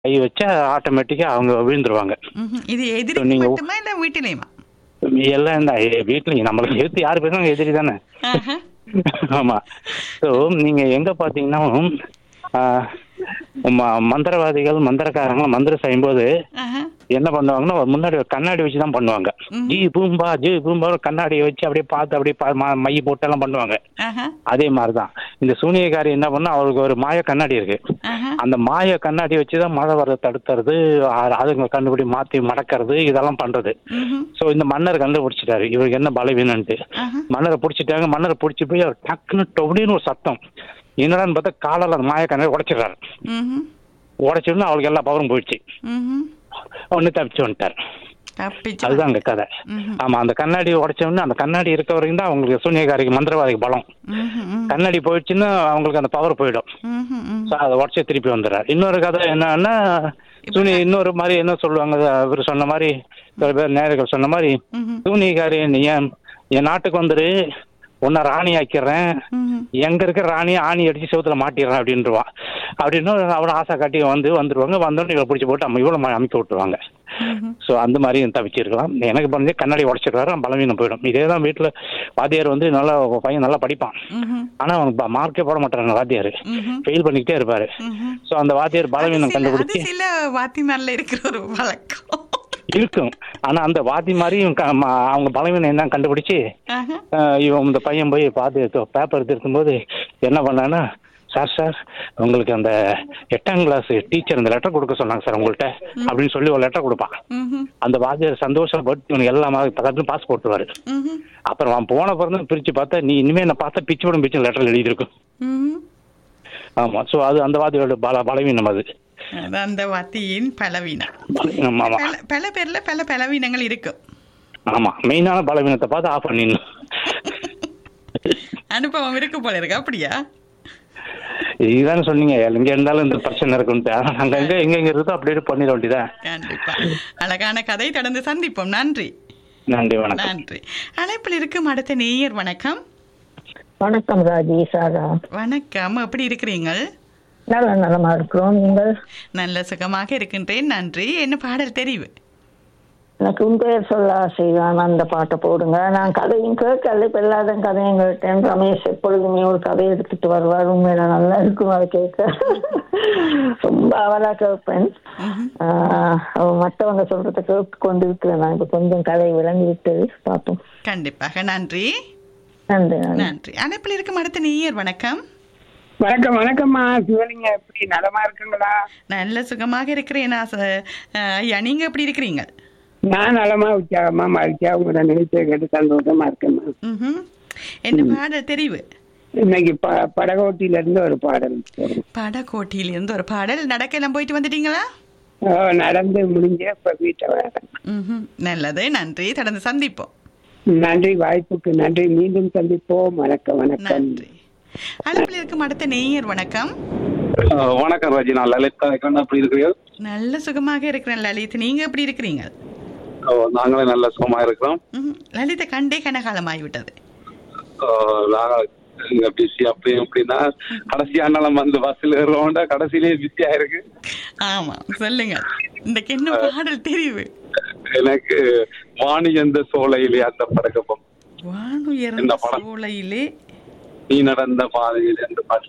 கை வச்சா ஆட்டோமேட்டிக்கா அவங்க விழுந்துருவாங்க ம்ஹும். இது So, எதிரி நீங்க- மட்டுமா இல்ல வீட்டிலேயுமா எல்லாம் இந்த வீட்டுல நம்மளுக்கு எடுத்து யாரு பேசுறாங்க எதிரி தானே ஆஹா. ஆமா ஸோ நீங்க எங்க பாத்தீங்கன்னா ஆஹ், ம- மந்திரவாதிகள் மந்திரக்காரங்க மந்திரம் செய்யும்போது ஆஹா. என்ன பண்ணுவாங்கன்னா ஒரு முன்னாடி ஒரு கண்ணாடி வச்சு தான் பண்ணுவாங்க ம். ஜி பூம்பா ஜி பூம்பா ஒரு கண்ணாடியை வச்சு அப்படியே பார்த்து அப்படியே பா- ம- மை போட்டு எல்லாம் பண்ணுவாங்க ஆஹா. அதே மாதிரிதான் இந்த சூனியக்காரி என்ன பண்ணா அவருக்கு ஒரு மாய கண்ணாடி இருக்கு ஆஹா. அந்த மாய கண்ணாடி வச்சு தான் மழை வர்றதை தடுக்கிறது அ- அதுங்க கண்டுபிடி மாத்தி மடக்கிறது இதெல்லாம் பண்றது ம்ஹும். சோ இந்த மன்னர் கண்டுபிடிச்சிட்டாரு இவருக்கு என்ன பலவீனன்ட்டு ஆஹா. மன்னரை பிடிச்சிட்டாங்க மன்னரை பிடிச்சி போய் அவர் டக்குன்னு டொபடின்னு ஒரு சத்தம் என்னடான்னு பார்த்தா காலால் அந்த மாய கண்ணாடி உடைச்சிடுறாரு ம்ஹும். உடைச்சிருந்து அவளுக்கு எல்லா பவரும் போயிடுச்சு ம்ஹும். ஒன்னு தப்பிச்சு வந்துட்டார் தப்பிச்சு அதுதான் அங்க கதை ம்ஹும். ஆமா அந்த கண்ணாடி உடைச்ச உடனே அந்த கண்ணாடி இருக்க வரைக்கும் தான் அவங்களுக்கு சூனியக்காரிக்கு மந்திரவாதிக்கு பலம் ம்ஹும். ம். கண்ணாடி போயிடுச்சுன்னா அவங்களுக்கு அந்த பவர் போயிடும் ம்ஹும். ம். So, அதை உடச்சி திருப்பி வந்துடுறாரு இன்னொரு கதை என்னன்னா சூனி இன்னொரு மாதிரி என்ன சொல்லுவாங்க இவர் சொன்ன மாதிரி சில பேர் நேர்கள் சொன்ன மாதிரி ம்ஹும். சூனிகாரி நீ என் என் நாட்டுக்கு வந்துரு உன்னை ராணி ஆக்கிடுறேன் ம்ஹும். எங்க இருக்க ராணி ஆணி அடிச்சு செவுத்துல மாட்டிடுறேன் அப்படின்றவா அப்படின்னு அவட ஆசை காட்டி வந்து வந்துருவாங்க வந்தோடனே இவளை பிடிச்சி போட்டு அம்ம இவ்வளவு அமைக்க விட்டுருவாங்க ம்ஹும். ஸோ அந்த மாதிரி தவிச்சிருக்கலாம் எனக்கு பண்ணி கண்ணாடி உடச்சிடுறாரு பலவீனம் போயிடும் இதே தான் வீட்டில் வாத்தியார் வந்து நல்லா பையன் நல்லா படிப்பான் ம்ஹும். ஆனா அவனுக்கு மார்க்கே போட மாட்டாங்க வாத்தியார் ம்ஹும். ஃபெயில் பண்ணிக்கிட்டே இருப்பாரு ம்ஹும். ஸோ அந்த வாத்தியார் பலவீனம் அது சில- கண்டுபிடிச்சி அது சில வாத்திமார்ல இருக்கிற ஒரு வழக்கம் இருக்கும் ஆனா அந்த வாத்தி மாதிரி இவன் க- ம- அவங்க பலவீனம் என்ன கண்டுபிடிச்சு ஆஹா. அஹ், இவன் இந்த பையன் போய் பார்த்து பேப்பர் எடுத்துருக்கும்போது என்ன பண்ணான்னா சார் சார் உங்களுக்கு அந்த எட்டாம் கிளாஸ் டீச்சர் இந்த லெட்டர் கொடுக்க சொன்னாங்க சார் உங்கள்கிட்ட அப்படின்னு சொல்லி ஒரு லெட்டர் கொடுப்பான் ம்ஹும். அந்த வாத்தியார் சந்தோஷப்பட்டு இவனுக்கு எல்லா பக்கத்துலையும் பாஸ் போட்டுருவாரு ம்ஹும். அப்புறம் அவன் போன பிறந்து பிரிச்சு பார்த்தா நீ இனிமே என்ன பார்த்தா பிச்சு விடும் பிச்சு லெட்டர் எழுதியிருக்கும் ம்ஹும். ஆமா ஸோ அது அந்த வாத்தியோட பல பலவீனம் அது அது அந்த வாத்தியின் பலவீனம் பலவீனம், ஆமா பல பல பேர்ல பல பலவீனங்கள் இருக்கும் ஆமா மெயினான பலவீனத்தை பார்த்து ஆஃப் பண்ணிடணும் அனுபவம் இருக்கு போல இருக்கு அப்படியா இதுதானே சொன்னீங்க எங்க இருந்தாலும் இந்த பிரச்சனை இருக்குன்ட்டு ஆனா நாங்க எங்க எங்க எங்க இருக்கோ அப்படியே பண்ணிட வேண்டியதான் கண்டிப்பா அழகான கதை தொடர்ந்து சந்திப்போம் நன்றி நன்றி வணக்கம் நன்றி அழைப்பில் இருக்கும் அடுத்த நேயர் வணக்கம் வணக்கம் ராஜி சாரா வணக்கம் எப்படி இருக்கிறீங்கள் நல்ல நலமா இருக்கிறோம் நீங்கள் நல்ல சுகமாக இருக்கின்றேன் நன்றி என்ன பாடல் தெரிவு எனக்கு உன் பெயர் சொல்ல ஆசைதான் அந்த பாட்டை போடுங்க நான் கதையும் கேட்கல இப்ப எல்லாரும் கதையும் கேட்டேன் ரமேஷ் எப்பொழுதுமே ஒரு கதை எடுத்துட்டு வருவார் உண்மையில நல்லா இருக்கும் அதை கேட்க ரொம்ப அவலா கேட்பேன் ஆஹ் மற்றவங்க சொல்றத கேட்டு கொண்டு இருக்கிறேன் நான் இப்ப கொஞ்சம் கதை விளங்கி விட்டது பார்ப்போம் கண்டிப்பாக நன்றி நன்றி நன்றி நன்றி அழைப்பில் இருக்கும் அடுத்த நேயர் வணக்கம் வணக்கம் வணக்கம்மா சிவலிங்க எப்படி நலமா இருக்குங்களா நல்ல சுகமாக இருக்கிறேன் நான் ச- அஹ், ஐயா நீங்க எப்படி இருக்கிறீங்க நான் நலமா உற்சாகமா மகிழ்ச்சியா உங்களோட நிகழ்ச்சியை கேட்டு சந்தோஷமா இருக்கேம்மா ம்ஹும். என்ன பாடல் தெரிவு இன்னைக்கு ப படகோட்டில இருந்து ஒரு பாடல் போடுறோம். படகோட்டியிலிருந்து ஒரு பாடல் நடக்கலாம் போயிட்டு வந்துட்டீங்களா ஓ, நடந்து முடிஞ்ச இப்ப வீட்டை வரேன் ம்ஹும். நல்லது நன்றி தொடர்ந்து சந்திப்போம் நன்றி வாய்ப்புக்கு நன்றி மீண்டும் சந்திப்போம் வணக்கம் வணக்கம் நன்றி அழைப்பில் இருக்கும் அடுத்த நேயர் வணக்கம் அஹ் வணக்கம் ராஜி நான் லலித் கணக்கன் அப்படி இருக்கிறீர்கள் நல்ல சுகமாக இருக்கிறேன் லலித் நீங்க எப்படி இருக்கிறீங்க அஹ் நாங்களே நல்ல சுகமா இருக்கிறோம் ம்ஹும். லலிதை கண்டே கனகாலமாகிவிட்டது அஹ் நாங்க இங்க பிஸி அப்படி இப்படின்னா கடைசியா நம்ம அந்த பஸ்ல ஏறுவோம்டா கடைசியிலேயே பிஸியா இருக்கு ஆமா சொல்லுங்க இந்த என்ன பாடல் தெரிவு எனக்கு வாணி எந்த சோலையிலே அந்த படக்கப்பம் வானுயர்ந்த என்ன படம்? சோலையிலே நீ நடந்த பாதையில் அந்த பாட்டு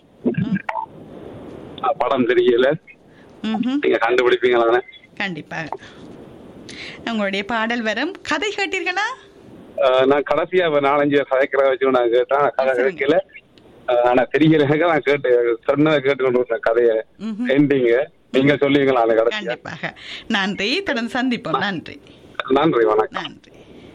அஹ் படம் தெரியல ம்ஹும். நீங்க கண்டுபிடிப்பீங்களானே கண்டிப்பாக உங்களுடைய பாடல் வரும் கதை கேட்டீர்களா அஹ் நான் கடைசியா இப்ப நாலஞ்சு கதைக்கிற வச்சு நான் கேட்டேன் கதை சொல்லுங்க. கேட்கல அஹ் ஆனா தெரியல எனக்கு நான் கேட்டு சொன்னதை கேட்டுக்கொண்டு இருந்தேன் கதையை ம்ஹும். எண்டிங்க நீங்க சொல்லுவீங்களா அது கடைசியா கண்டிப்பாக நன்றி தொடர்ந்து சந்திப்போம் நன்றி நன்றி வணக்கம் நன்றி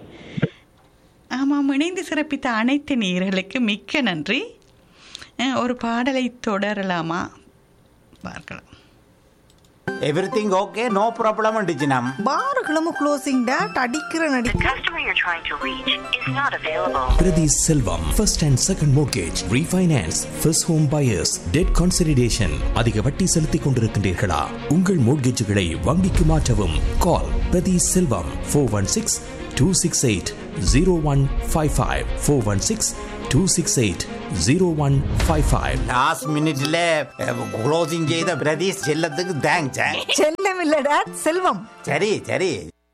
ஆமாம் இணைந்து சிறப்பித்த அனைத்து நேயர்களுக்கு மிக்க நன்றி அஹ், ஒரு பாடலை தொடரலாமா பார்க்கலாம் எவ்ரிதிங் ஓகே நோ ப்ராப்ளம் டிஜினம் பாருகளும் க்ளோசிங் டேட் அடிக்கிற நடி The customer you're trying to reach is not available. Priti Selvam, first and second mortgage, refinance, first home buyers, debt consolidation. அதிக வட்டி செலுத்திக் கொண்டிருக்கின்றீர்களா உங்கள் மோட்கேஜுகளை வங்கிக்கு மாற்றவும் call Prathi Selvam four one six two six eight zero one five five four one six two six eight zero one five five last மினிட்ல closing செய்த பிரதீஷ் செல்லத்துக்கு thanks செல்லம் இல்ல டேட் செல்வம் சரி சரி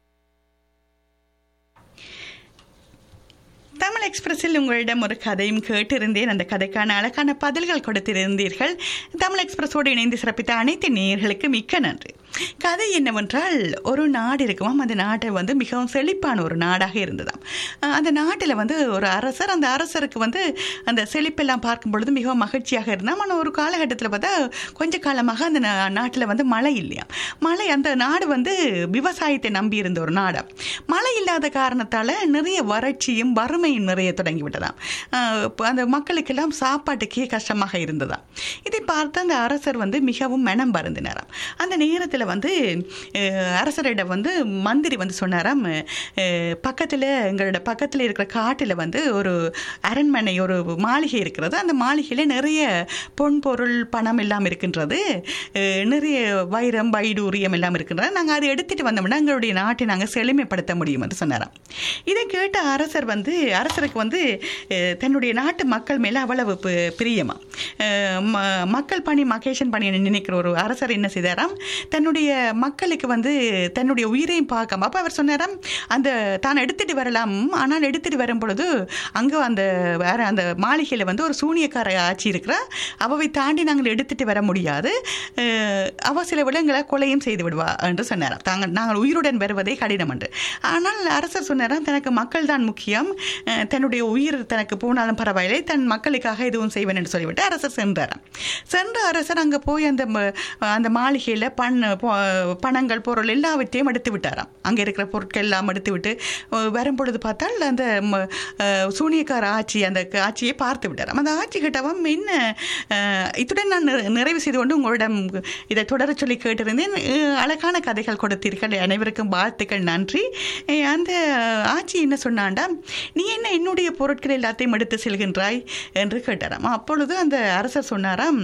தமிழ் எக்ஸ்பிரஸில் உங்களிடம் ஒரு கதையும் கேட்டிருந்தேன் அந்த கதைக்கான அழகான பதில்கள் கொடுத்திருந்தீர்கள் தமிழ் எக்ஸ்பிரஸோடு இணைந்து சிறப்பித்த அனைத்து நேயர்களுக்கு மிக்க நன்றி கதை என்னவென்றால் ஒரு நாடு இருக்குமாம் அந்த நாட்டை வந்து மிகவும் செழிப்பான ஒரு நாடாக இருந்ததாம் அஹ் அந்த நாட்டில் வந்து ஒரு அரசர் அந்த அரசருக்கு வந்து அந்த செழிப்பெல்லாம் பார்க்கும் பொழுது மிகவும் மகிழ்ச்சியாக இருந்தாம் ஆனால் ஒரு காலகட்டத்தில் பார்த்தா கொஞ்ச காலமாக அந்த நா- நாட்டில் வந்து மழை இல்லையா மழை அந்த நாடு வந்து விவசாயத்தை நம்பி இருந்த ஒரு நாடாம் மழை இல்லாத காரணத்தால் நிறைய வறட்சியும் வறுமையும் நிறைய தொடங்கி விட்டதாம் அஹ் இப்ப அந்த மக்களுக்கெல்லாம் சாப்பாட்டுக்கே கஷ்டமாக இருந்ததாம் இதை பார்த்து அந்த அரசர் வந்து மிகவும் மனம் பருந்தினாராம் அந்த நேரத்தில் வந்து அஹ், அரசரிடம் வந்து மந்திரி வந்து சொன்னாராம் அஹ், பக்கத்தில் எங்களோட பக்கத்தில் இருக்கிற காட்டில் வந்து ஒரு அரண்மனை ஒரு மாளிகை இருக்கிறது அந்த மாளிகையில் நிறைய பொன் பொருள் பணம் எல்லாம் இருக்கின்றது அஹ், நிறைய வைரம் வைடூரியம் எல்லாம் இருக்கின்றது நாங்கள் அதை எடுத்துகிட்டு வந்தோம்னா எங்களுடைய நாட்டை நாங்கள் செழுமைப்படுத்த முடியும் என்று சொன்னாராம் இதை கேட்ட அரசர் வந்து அரசருக்கு வந்து அஹ், தன்னுடைய நாட்டு மக்கள் மேலே அவ்வளவு பி- பிரியமா அஹ், ம- மக்கள் பணி மகேஷன் பணி நினைக்கிற ஒரு அரசர் என்ன செய்தாராம் தன்னுடைய மக்களுக்கு வந்து தன்னுடைய உயிரையும் பார்க்காம அப்போ அவர் சொன்னாராம் அந்த தான் எடுத்துட்டு வரலாம் ஆனால் எடுத்துட்டு வரும் பொழுது அங்கே அந்த வேற அந்த மாளிகையில் வந்து ஒரு சூனியக்கார ஆட்சி இருக்கிறா அவை தாண்டி நாங்கள் எடுத்துட்டு வர முடியாது அஹ், அவ சில விலங்குகளை கொலையும் செய்து விடுவா என்று சொன்னாராம் தாங்கள் நாங்கள் உயிருடன் வருவதே கடினம் என்று ஆனால் அரசர் சொன்னாராம் தனக்கு மக்கள் தான் முக்கியம் அஹ், தன்னுடைய உயிர் தனக்கு போனாலும் பரவாயில்லை தன் மக்களுக்காக எதுவும் செய்வேன் என்று சொல்லிவிட்டு அரசர் சென்றாராம் சென்ற அரசர் அங்கே போய் அந்த ம- அந்த மாளிகையில் பண் பொ- பணங்கள் பொருள் எல்லாவற்றையும் எடுத்து விட்டாராம் அங்கே இருக்கிற பொருட்கள் எல்லாம் எடுத்து விட்டு அஹ், வரும்பொழுது பார்த்தால் அந்த ம- அஹ், சூனியக்கார ஆட்சி அந்த க- ஆட்சியை பார்த்து விட்டாராம் அந்த ஆட்சி கிட்டவம் என்ன அஹ், இத்துடன் நான் நிறை- நிறைவு செய்து கொண்டு உங்களிடம் இதை தொடர சொல்லி கேட்டிருந்தேன் அஹ், அழகான கதைகள் கொடுத்தீர்கள் அனைவருக்கும் வாழ்த்துக்கள் நன்றி அஹ், அந்த ஆட்சி என்ன சொன்னாண்டா நீ என்ன என்னுடைய பொருட்கள் எல்லாத்தையும் எடுத்து செல்கின்றாய் என்று கேட்டாராம் அப்பொழுது அந்த அரசர் சொன்னாராம்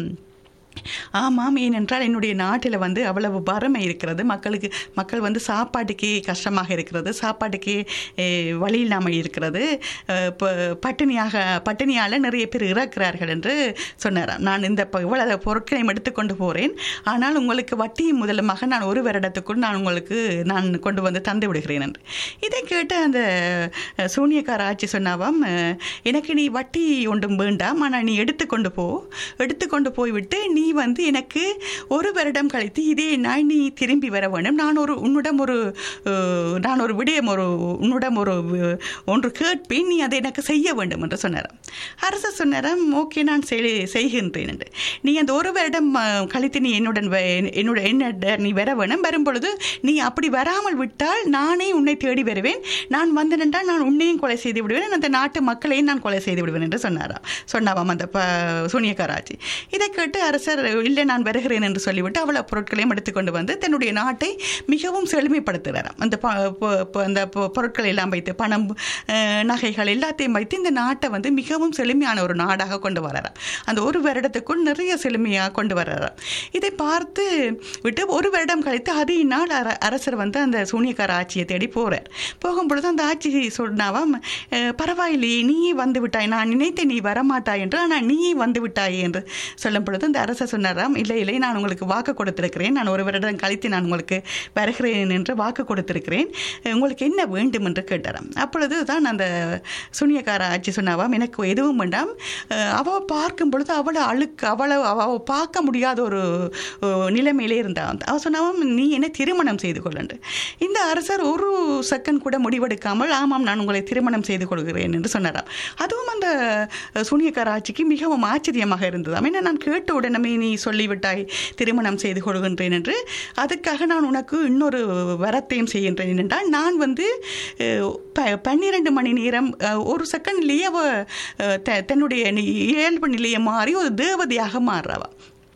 ஆமாம் ஏனென்றால் என்னுடைய நாட்டில் வந்து அவ்வளவு வறுமை இருக்கிறது மக்களுக்கு மக்கள் வந்து சாப்பாட்டுக்கே கஷ்டமாக இருக்கிறது சாப்பாட்டுக்கே eh, வழி இல்லாமல் இருக்கிறது அஹ், ப- பட்டினியாக பட்டினியால் நிறைய பேர் இறக்கிறார்கள் என்று சொன்னாராம் நான் இந்த ப- இவ்வளவு பொருட்களையும் எடுத்துக்கொண்டு போகிறேன் ஆனால் உங்களுக்கு வட்டியும் முதலுமாக நான் ஒரு வருடத்துக்குள் நான் உங்களுக்கு நான் கொண்டு வந்து தந்து விடுகிறேன் என்று இதை கேட்டு அந்த அஹ், சூனியக்கார ஆட்சி சொன்னாவாம் அஹ், எனக்கு நீ வட்டி ஒன்றும் வேண்டாம் ஆனால் நீ எடுத்துக்கொண்டு போ எடுத்துக்கொண்டு போய்விட்டு நீ வந்து எனக்கு ஒரு வருடம் கழித்து இதே நாள் நீ திரும்பி வர வேண்டும் நான் ஒரு உன்னிடம் ஒரு அஹ், நான் ஒரு விடயம் ஒரு உன்னிடம் ஒரு அஹ், ஒன்று கேட்பேன் நீ அதை எனக்கு செய்ய வேண்டும் என்று சொன்னாராம் அரசர் சொன்னாராம் ஓகே நான் செய்- செய்கின்றேன் என்று நீ அந்த ஒரு வருடம் அஹ், கழித்து நீ என்னுடன் வ- என்னோட என்ன நீ வர வேணும் வரும்பொழுது நீ அப்படி வராமல் விட்டால் நானே உன்னை தேடி வருவேன் நான் வந்தேனென்றால் நான் உன்னையும் கொலை செய்து விடுவேன் அந்த நாட்டு மக்களையும் நான் கொலை செய்து விடுவேன் என்று சொன்னாராம் சொன்னாவாம் அந்த ப சூனியக்காராட்சி இதை கேட்டு அரசர் இல்லை நான் வருகிறேன் என்று சொல்லிவிட்டு அவ்வளவு பொருட்களையும் எடுத்துக்கொண்டு வந்து தன்னுடைய நாட்டை மிகவும் செழுமைப்படுத்துகிறாராம் அந்த ப- ப- ப- அந்த பொ- பொருட்களை எல்லாம் வைத்து பணம் அஹ், நகைகள் எல்லாத்தையும் வைத்து இந்த நாட்டை வந்து மிகவும் செழுமையான ஒரு நாடாக கொண்டு வராராம் அந்த ஒரு வருடத்துக்குள் நிறைய செழுமையாக கொண்டு வர்றாராம் இதை பார்த்து விட்டு ஒரு வருடம் கழித்து அதே நாள் அர அரசர் வந்து அந்த சூனியக்கார ஆட்சியை தேடி போகிறார் போகும்பொழுது அந்த ஆட்சி சொன்னாவாம் "அஹ், பரவாயில்லையே நீயே வந்து விட்டாய் நான் நினைத்தேன் நீ வரமாட்டாய் என்று ஆனால் நீயே வந்து விட்டாய் என்று சொல்லும் பொழுது அந்த அரசர் சொன்னாராம் இல்லை இல்லை நான் உங்களுக்கு வாக்கு கொடுத்திருக்கிறேன் நான் ஒரு வருடம் கழித்து நான் உங்களுக்கு வருகிறேன் என்று வாக்கு கொடுத்திருக்கிறேன் அஹ், உங்களுக்கு என்ன வேண்டும் என்று கேட்டாராம் அப்பொழுது தான் அந்த சூனியக்கார ஆட்சி சொன்னாவாம் எனக்கு எதுவும் வேண்டாம் அஹ், அவ பார்க்கும் பொழுது அவளை அழுக்கு அவளை அவ அவ பார்க்க முடியாத ஒரு அஹ், நிலைமையிலே இருந்தான் அவ சொன்னாவாம் நீ என்ன திருமணம் செய்து கொள்ளண்டு இந்த அரசர் ஒரு செகண்ட் கூட முடிவெடுக்காமல் ஆமாம் நான் உங்களை திருமணம் செய்து கொள்கிறேன் என்று சொன்னாராம் அதுவும் அந்த அஹ், சூனியக்கார ஆட்சிக்கு மிகவும் ஆச்சரியமாக இருந்ததாம் ஏன்னா நான் கேட்ட உடனே நீ சொல்லிவிட்டாய் திருமணம் செய்து கொள்கின்றேன் என்று அதுக்காக நான் உனக்கு இன்னொரு வரத்தையும் செய்கின்றேன் என்றால் நான் வந்து அஹ், ப- பன்னிரண்டு மணி நேரம் அஹ், ஒரு செகண்ட்லேயே அவ அஹ், த- தன்னுடைய நி- இயல்பு நிலையை மாறி ஒரு தேவதையாக மாறுறவா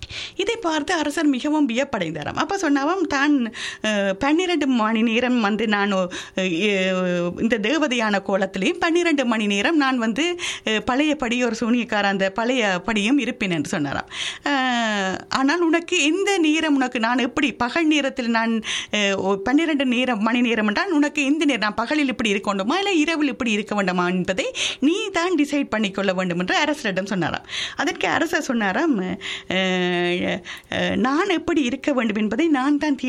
இதை பார்த்து அரசர் மிகவும் வியப்படைந்தாராம் அப்போ சொன்னாவாம் தான் அஹ், பன்னிரண்டு மணி நேரம் வந்து நான் அஹ், அஹ், இந்த தேவதையான கோலத்திலையும் பன்னிரண்டு மணி நேரம் நான் வந்து அஹ், பழையபடி ஒரு சூனியக்கார அந்த பழைய படியும் இருப்பேன் என்று சொன்னாராம் அஹ், ஆனால் உனக்கு எந்த நேரம் உனக்கு நான் எப்படி பகல் நேரத்தில் நான் அஹ், ஒ- பன்னிரண்டு நேரம் மணி நேரம் என்றால் உனக்கு எந்த நேரம் நான் பகலில் இப்படி இருக்க வேண்டுமா இல்லை இரவில் இப்படி இருக்க வேண்டுமா என்பதை நீ தான் டிசைட் பண்ணிக்கொள்ள வேண்டும் என்று அரசரிடம் சொன்னாராம் அதற்கு அரசர் சொன்னாராம் அஹ், அஹ், நான் எப்படி இருக்க வேண்டும் என்பதை நான் தான்